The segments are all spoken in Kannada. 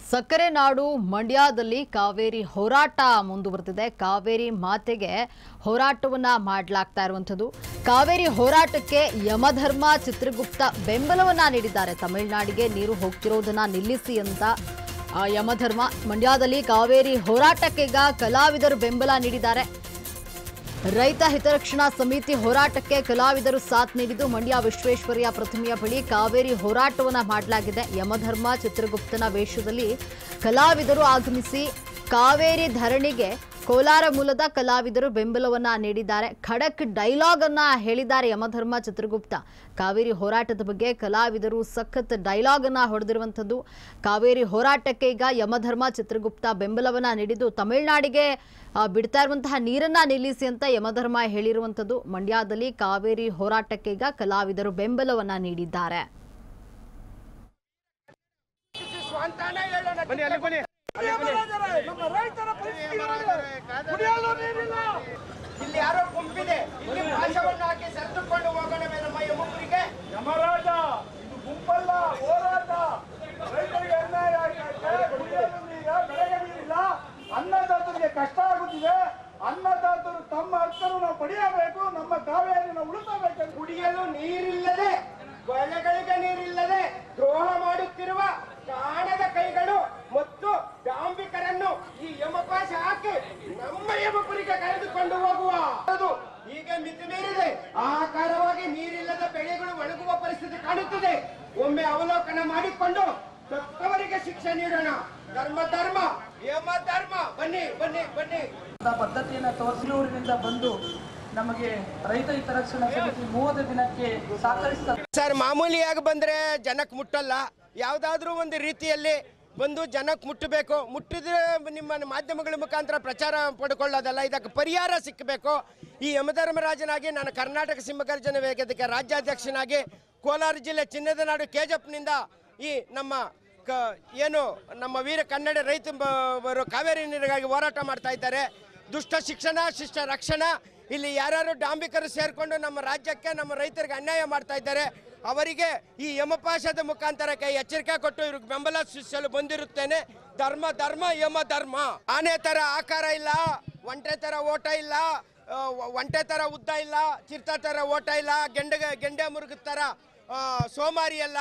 ಸಕ್ಕರೆ ನಾಡು ಮಂಡ್ಯದಲ್ಲಿ ಕಾವೇರಿ ಹೋರಾಟ ಮುಂದುವರೆದಿದೆ ಕಾವೇರಿ ಮಾತೆಗೆ ಹೋರಾಟವನ್ನ ಮಾಡಲಾಗ್ತಾ ಇರುವಂಥದ್ದು ಕಾವೇರಿ ಹೋರಾಟಕ್ಕೆ ಯಮಧರ್ಮ ಚಿತ್ರಗುಪ್ತ ಬೆಂಬಲವನ್ನ ನೀಡಿದ್ದಾರೆ ತಮಿಳುನಾಡಿಗೆ ನೀರು ಹೋಗ್ತಿರೋದನ್ನ ನಿಲ್ಲಿಸಿ ಅಂತ ಆ ಯಮಧರ್ಮ ಮಂಡ್ಯದಲ್ಲಿ ಕಾವೇರಿ ಹೋರಾಟಕ್ಕೆ ಈಗ ಕಲಾವಿದರು ಬೆಂಬಲ ನೀಡಿದ್ದಾರೆ ರೈತ ಹಿತರಕ್ಷಣಾ ಸಮಿತಿ ಹೋರಾಟಕ್ಕೆ ಕಲಾವಿದರು ಸಾಥ್ ನೀಡಿದ್ದು ಮಂಡ್ಯ ವಿಶ್ವೇಶ್ವರಯ್ಯ ಪ್ರತಿಮೆಯ ಬಳಿ ಕಾವೇರಿ ಹೋರಾಟವನ್ನ ಮಾಡಲಾಗಿದೆ ಯಮಧರ್ಮ ಚಿತ್ರಗುಪ್ತನ ವೇಷದಲ್ಲಿ ಕಲಾವಿದರು ಆಗಮಿಸಿ ಕಾವೇರಿ ಧರಣಿಗೆ ಕೋಲಾರ ಮೂಲದ ಕಲಾವಿದರು ಬೆಂಬಲವನ್ನ ನೀಡಿದ್ದಾರೆ ಖಡಕ್ ಡೈಲಾಗ್ ಅನ್ನ ಹೇಳಿದ್ದಾರೆ ಯಮಧರ್ಮ ಚಿತ್ರಗುಪ್ತ ಕಾವೇರಿ ಹೋರಾಟದ ಬಗ್ಗೆ ಕಲಾವಿದರು ಸಖತ್ ಡೈಲಾಗ್ ಅನ್ನ ಹೊಡೆದಿರುವಂಥದ್ದು ಕಾವೇರಿ ಹೋರಾಟಕ್ಕೆ ಈಗ ಯಮಧರ್ಮ ಚಿತ್ರಗುಪ್ತ ಬೆಂಬಲವನ್ನ ನೀಡಿದ್ದು ತಮಿಳುನಾಡಿಗೆ ಆ, ಬಿಡ್ತಾ ಇರುವಂತಹ ನೀರನ್ನ ನಿಲ್ಲಿಸಿ ಅಂತ ಯಮಧರ್ಮ ಹೇಳಿರುವಂಥದ್ದು ಮಂಡ್ಯದಲ್ಲಿ ಕಾವೇರಿ ಹೋರಾಟಕ್ಕೆ ಈಗ ಕಲಾವಿದರು ಬೆಂಬಲವನ್ನ ನೀಡಿದ್ದಾರೆ ಬನ್ನಿ ಅಲ್ಲಿ ಬನ್ನಿ ನಮ್ಮ ರೈತರ ಪರಿಸ್ಥಿತಿ ನೋಡಿದ್ರೆ ಕುಡಿಯಲು ನೀರಿಲ್ಲ ಇಲ್ಲಿ ಯಾರೋ ಗುಂಪಿದೆ ಇಲ್ಲಿ ಪಾಶವನ್ನು ಹಾಕಿ ಸರಿದುಕೊಂಡು ಹೋಗೋಣವೇ ನಮ್ಮ ಯುವಕರಿಗೆ ಯಮರಾಜ ಇದು ಗುಂಪಲ್ಲ ಹೋರಾಟ ರೈತರಿಗೆ ಅನ್ಯಾಯ ಆಗ್ತಾ ಇದೆ ಕುಡಿಯಲು ನೀರ ಬೆಳೆಗೆ ನೀರಿಲ್ಲ ಅನ್ನದಾತರಿಗೆ ಕಷ್ಟ ಆಗುತ್ತಿದೆ ಅನ್ನದಾತರು ತಮ್ಮ ಹಕ್ಕನ್ನು ನಾವು ಪಡೆಯಬೇಕು ನಮ್ಮ ಕಾವೇರಿನ ಉಳಿಸಬೇಕು ಕುಡಿಯಲು ನೀರಿಲ್ಲದೆ ಬೆಳೆಗಳಿಗೆ ನೀರಿಲ್ಲದೆ ದ್ರೋಹ ಮಾಡುತ್ತಿರುವ ಕಾಣದ ಕೈಗಳು ಮತ್ತು ಡಾಂಬಿಕರನ್ನು ಈ ಯಮಪಾಶ ಹಾಕಿ ನಮ್ಮ ಯಮಪುರಿಗೆ ಕರೆದುಕೊಂಡು ಹೋಗುವ ಅದು ಈಗ ಮಿತಿ ಮೀರಿದೆ ಆಕಾರವಾಗಿ ನೀರಿಲ್ಲದ ಬೆಳೆಗಳು ಒಣಗುವ ಪರಿಸ್ಥಿತಿ ಕಾಣುತ್ತದೆ ಒಮ್ಮೆ ಅವಲೋಕನ ಮಾಡಿಕೊಂಡು ತಕ್ಕವರಿಗೆ ಶಿಕ್ಷೆ ನೀಡೋಣ ಧರ್ಮ ಧರ್ಮ ಯಮ ಧರ್ಮ ಬನ್ನಿ ಬನ್ನಿ ಬನ್ನಿ ಅಂತ ಪದ್ಧತಿಯನ್ನು ತೋರಿಸಿರುವುದರಿಂದ ಬಂದು ನಮಗೆ ರೈತ ಹಿತರಕ್ಷಣಾ ಸಮಿತಿ ಮೂವತ್ತು ದಿನಕ್ಕೆ ಸಹಕರಿಸಿದ ಸರ್ ಮಾಮೂಲಿಯಾಗಿ ಬಂದರೆ ಜನಕ್ಕೆ ಮುಟ್ಟಲ್ಲ ಯಾವುದಾದ್ರೂ ಒಂದು ರೀತಿಯಲ್ಲಿ ಬಂದು ಜನಕ್ಕೆ ಮುಟ್ಟಬೇಕು ಮುಟ್ಟಿದ್ರೆ ನಿಮ್ಮ ಮಾಧ್ಯಮಗಳ ಮುಖಾಂತರ ಪ್ರಚಾರ ಪಡ್ಕೊಳ್ಳೋದಲ್ಲ ಇದಕ್ಕೆ ಪರಿಹಾರ ಸಿಕ್ಕಬೇಕು ಈ ಯಮಧರ್ಮರಾಜನಾಗಿ ನಾನು ಕರ್ನಾಟಕ ಸಿಂಹಗರ್ಜನ ವೇದಿಕೆ ರಾಜ್ಯಾಧ್ಯಕ್ಷನಾಗಿ ಕೋಲಾರ ಜಿಲ್ಲೆ ಚಿನ್ನದ ನಾಡು ಕೆಜಪ್ನಿಂದ ಈ ನಮ್ಮ ಕ ಏನು ನಮ್ಮ ವೀರ ಕನ್ನಡ ರೈತ ಬ- ಬರೋ ಕಾವೇರಿ ನೀರಿಗಾಗಿ ಹೋರಾಟ ಮಾಡ್ತಾ ಇದ್ದಾರೆ ದುಷ್ಟ ಶಿಕ್ಷಣ ಶಿಷ್ಟ ರಕ್ಷಣಾ ಇಲ್ಲಿ ಯಾರ್ಯಾರು ಡಾಂಬಿಕರು ಸೇರಿಕೊಂಡು ನಮ್ಮ ರಾಜ್ಯಕ್ಕೆ ನಮ್ಮ ರೈತರಿಗೆ ಅನ್ಯಾಯ ಮಾಡ್ತಾ ಇದ್ದಾರೆ ಅವರಿಗೆ ಈ ಯಮಪಾಶದ ಮುಖಾಂತರ ಕೈ ಎಚ್ಚರಿಕೆ ಕೊಟ್ಟು ಇವ್ರಿಗೆ ಬೆಂಬಲ ಸೂಚಿಸಲು ಬಂದಿರುತ್ತೇನೆ ಧರ್ಮ ಧರ್ಮ ಯಮ ಧರ್ಮ ಆನೆ ತರ ಆಕಾರ ಇಲ್ಲ ಒಂಟೆ ತರ ಓಟ ಇಲ್ಲ ಆ, ಒಂಟೆ ತರ ಉದ್ದ ಇಲ್ಲ ಚಿರ್ತ ತರ ಓಟ ಇಲ್ಲ ಗೆಂಡೆ ಗೆಂಡೆ ಮುರುಗದ ತರ ಆ, ಸೋಮಾರಿ ಅಲ್ಲ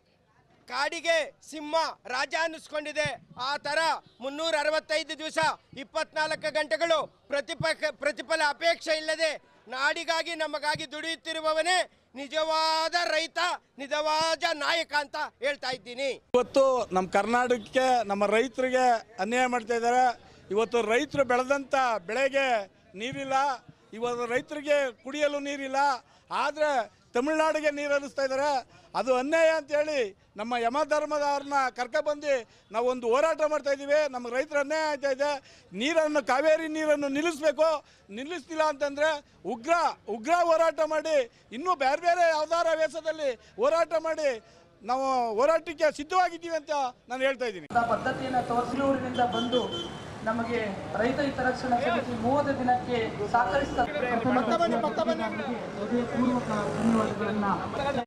ಕಾಡಿಗೆ ಸಿಂಹ ರಾಜ ಅನ್ನಿಸ್ಕೊಂಡಿದೆ ಆ ತರ ಮುನ್ನೂರ ಅರವತ್ತೈದು ದಿವಸ ಇಪ್ಪತ್ನಾಲ್ಕು ಗಂಟೆಗಳು ಪ್ರತಿಪ ಪ್ರತಿಫಲ ಅಪೇಕ್ಷೆ ಇಲ್ಲದೆ ನಾಡಿಗಾಗಿ ನಮಗಾಗಿ ದುಡಿಯುತ್ತಿರುವವನೇ ನಿಜವಾದ ರೈತ ನಿಜವಾದ ನಾಯಕ ಅಂತ ಹೇಳ್ತಾ ಇದ್ದೀನಿ ಇವತ್ತು ನಮ್ಮ ಕರ್ನಾಟಕಕ್ಕೆ ನಮ್ಮ ರೈತರಿಗೆ ಅನ್ಯಾಯ ಮಾಡ್ತಾ ಇದ್ದಾರೆ ಇವತ್ತು ರೈತರು ಬೆಳೆದಂಥ ಬೆಳೆಗೆ ನೀರಿಲ್ಲ ಇವತ್ತು ರೈತರಿಗೆ ಕುಡಿಯಲು ನೀರಿಲ್ಲ ಆದರೆ ತಮಿಳ್ನಾಡಿಗೆ ನೀರು ಹರಿಸ್ತಾ ಇದ್ದಾರೆ ಅದು ಅನ್ಯಾಯ ಅಂತೇಳಿ ನಮ್ಮ ಯಮ ಧರ್ಮದವ್ರನ್ನ ಕರ್ಕೊಬಂದು ನಾವು ಒಂದು ಹೋರಾಟ ಮಾಡ್ತಾ ಇದ್ದೀವಿ ನಮ್ಮ ರೈತರ ಅನ್ಯಾಯ ಆಗ್ತಾ ಇದೆ ನೀರನ್ನು ಕಾವೇರಿ ನೀರನ್ನು ನಿಲ್ಲಿಸಬೇಕು ನಿಲ್ಲಿಸ್ತಿಲ್ಲ ಅಂತಂದರೆ ಉಗ್ರ ಉಗ್ರ ಹೋರಾಟ ಮಾಡಿ ಇನ್ನೂ ಬೇರೆ ಬೇರೆ ಯಾವ್ದಾರ ವೇಷದಲ್ಲಿ ಹೋರಾಟ ಮಾಡಿ ನಾವು ಹೋರಾಟಕ್ಕೆ ಸಿದ್ಧವಾಗಿದ್ದೀವಿ ಅಂತ ನಾನು ಹೇಳ್ತಾ ಇದ್ದೀನಿ ಅಂತ ಪದ್ಧತಿಯನ್ನು ತೋರಿಸಿರುವುದರಿಂದ ಬಂದು ನಮಗೆ ರೈತ ಹಿತರಕ್ಷಣಾ ಸಮಿತಿ ಮೂವತ್ತು ದಿನಕ್ಕೆ ಸಹಕರಿಸಿದ ಹೃದಯಪೂರ್ವಕ ಧನ್ಯವಾದಗಳನ್ನ